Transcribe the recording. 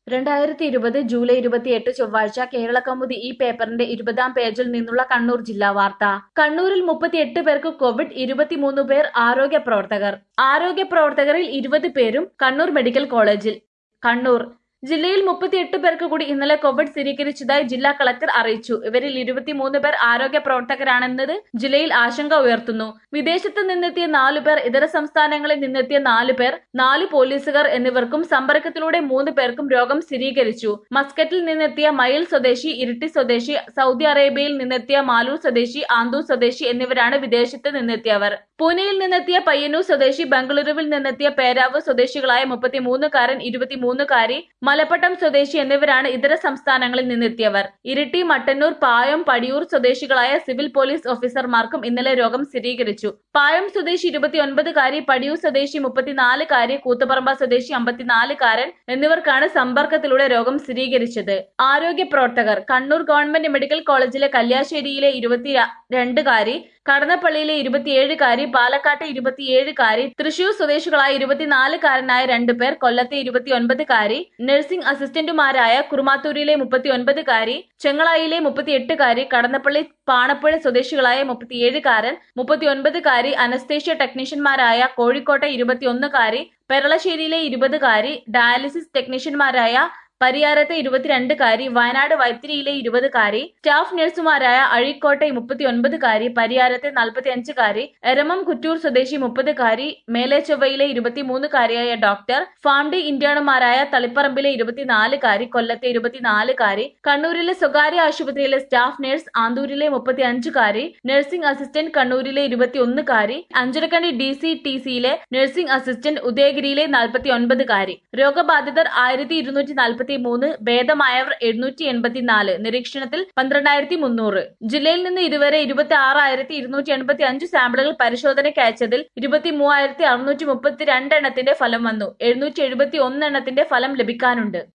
രണ്ടായിരത്തി ഇരുപത് ജൂലൈ ഇരുപത്തിയെട്ട് ചൊവ്വാഴ്ച കേരളകൗമുദി ഈ പേപ്പറിന്റെ ഇരുപതാം പേജിൽ നിന്നുള്ള കണ്ണൂർ ജില്ലാ വാർത്ത കണ്ണൂരിൽ മുപ്പത്തിയെട്ട് പേർക്ക് കോവിഡ് ഇരുപത്തിമൂന്ന് പേർ ആരോഗ്യ പ്രവർത്തകർ ആരോഗ്യ പ്രവർത്തകരിൽ ഇരുപത് പേരും കണ്ണൂർ മെഡിക്കൽ കോളേജിൽ കണ്ണൂർ ജില്ലയിൽ മുപ്പത്തിയെട്ട് പേർക്ക് കൂടി ഇന്നലെ കോവിഡ് സ്ഥിരീകരിച്ചതായി ജില്ലാ കളക്ടർ അറിയിച്ചു ഇവരിൽ ഇരുപത്തിമൂന്ന് പേർ ആരോഗ്യ പ്രവർത്തകരാണെന്നത് ജില്ലയിൽ ആശങ്ക ഉയർത്തുന്നു വിദേശത്ത് നിന്നെത്തിയ നാലു പേർ ഇതര സംസ്ഥാനങ്ങളിൽ നിന്നെത്തിയ നാലു പേർ നാല് പോലീസുകാർ എന്നിവർക്കും സമ്പർക്കത്തിലൂടെ മൂന്ന് പേർക്കും രോഗം സ്ഥിരീകരിച്ചു മസ്കറ്റിൽ നിന്നെത്തിയ മയിൽ സ്വദേശി ഇരിട്ടി സ്വദേശി സൗദി അറേബ്യയിൽ നിന്നെത്തിയ മാലൂർ സ്വദേശി ആന്തൂർ സ്വദേശി എന്നിവരാണ് വിദേശത്ത് നിന്നെത്തിയവർ പൂനെയിൽ നിന്നെത്തിയ പയ്യന്നൂർ സ്വദേശി ബംഗളൂരുവിൽ നിന്നെത്തിയ പേരാവ് സ്വദേശികളായ മുപ്പത്തിമൂന്നുകാരൻ ഇരുപത്തിമൂന്നുകാരി മലപ്പട്ടം സ്വദേശി എന്നിവരാണ് ഇതര സംസ്ഥാനങ്ങളിൽ നിന്നെത്തിയവർ ഇരിട്ടി മട്ടന്നൂർ പായം പടിയൂർ സ്വദേശികളായ സിവിൽ പോലീസ് ഓഫീസർമാർക്കും ഇന്നലെ രോഗം സ്ഥിരീകരിച്ചു പായം സ്വദേശി ഇരുപത്തിയൊൻപതുകാരി പടിയൂർ സ്വദേശി മുപ്പത്തിനാലുകാരി കൂത്തുപറമ്പ സ്വദേശി അമ്പത്തിനാലുകാരൻ എന്നിവർക്കാണ് സമ്പർക്കത്തിലൂടെ രോഗം സ്ഥിരീകരിച്ചത് ആരോഗ്യ പ്രവർത്തകർ കണ്ണൂർ ഗവൺമെന്റ് മെഡിക്കൽ കോളേജിലെ കല്യാശ്ശേരിയിലെ ഇരുപത്തി രണ്ടുകാരി കടന്നപ്പള്ളിയിലെ ഇരുപത്തിയേഴുകാരി പാലക്കാട്ടെ ഇരുപത്തിയേഴുകാരി തൃശൂർ സ്വദേശികളായ ഇരുപത്തിനാലുകാരനായ രണ്ടുപേർ കൊല്ലത്തെ ഇരുപത്തിയൊൻപതുകാരി നഴ്സിംഗ് അസിസ്റ്റന്റുമാരായ കുറുമാത്തൂരിലെ മുപ്പത്തിയൊൻപതുകാരി ചെങ്ങളായിലെ മുപ്പത്തിയെട്ടുകാരി കടന്നപ്പള്ളി പാണപ്പുഴ സ്വദേശികളായ മുപ്പത്തിയേഴുകാരൻ മുപ്പത്തിയൊൻപതുകാരി അനസ്തേഷ്യ ടെക്നീഷ്യന്മാരായ കോഴിക്കോട്ടെ ഇരുപത്തിയൊന്നുകാരി പെരളശ്ശേരിയിലെ ഇരുപതുകാരി ഡയാലിസിസ് ടെക്നീഷ്യന്മാരായ പരിയാരത്തെ ഇരുപത്തിരണ്ടുകാരി വയനാട് വൈത്തിരിയിലെ ഇരുപതുകാരി സ്റ്റാഫ് നഴ്സുമാരായ അഴീക്കോട്ടെ മുപ്പത്തിയൊൻപതുകാരി പരിയാരത്തെ നാൽപ്പത്തിയഞ്ചുകാരി എരമം കുറ്റൂർ സ്വദേശി മുപ്പതുകാരി മേലേച്ചൊവ്വയിലെ ഇരുപത്തിമൂന്നുകാരിയായ ഡോക്ടർ ഫാംഡി ഇന്ത്യണുമാരായ തളിപ്പറമ്പിലെ ഇരുപത്തിനാലുകാരി കൊല്ലത്തെ ഇരുപത്തിനാലുകാരി കണ്ണൂരിലെ സ്വകാര്യ ആശുപത്രിയിലെ സ്റ്റാഫ് നഴ്സ് ആന്തൂരിലെ മുപ്പത്തിയഞ്ചുകാരി നഴ്സിംഗ് അസിസ്റ്റന്റ് കണ്ണൂരിലെ ഇരുപത്തിയൊന്നുകാരി അഞ്ചരക്കണ്ടി ഡി സി ടി സിയിലെ നഴ്സിംഗ് അസിസ്റ്റന്റ് ഉദയഗിരിയിലെ നാൽപ്പത്തിയൊൻപതുകാരി രോഗബാധിതർ ആയിരത്തി ഇരുന്നൂറ്റി നാൽപ്പത്തി മൂന്ന് ഭേദമായവർ എഴുന്നൂറ്റി എൺപത്തിനാല് നിരീക്ഷണത്തിൽ പന്ത്രണ്ടായിരത്തി മുന്നൂറ് ജില്ലയിൽ നിന്ന് ഇതുവരെ ഇരുപത്തി ആറായിരത്തി ഇരുന്നൂറ്റി എൺപത്തി അഞ്ച് സാമ്പിളുകൾ പരിശോധനയ്ക്ക് അയച്ചതിൽ ഇരുപത്തി മൂവായിരത്തി അറുന്നൂറ്റി മുപ്പത്തി രണ്ട് എണ്ണത്തിന്റെ ഫലം വന്നു എഴുന്നൂറ്റി എഴുപത്തി ഒന്ന് എണ്ണത്തിന്റെ ഫലം ലഭിക്കാനുണ്ട്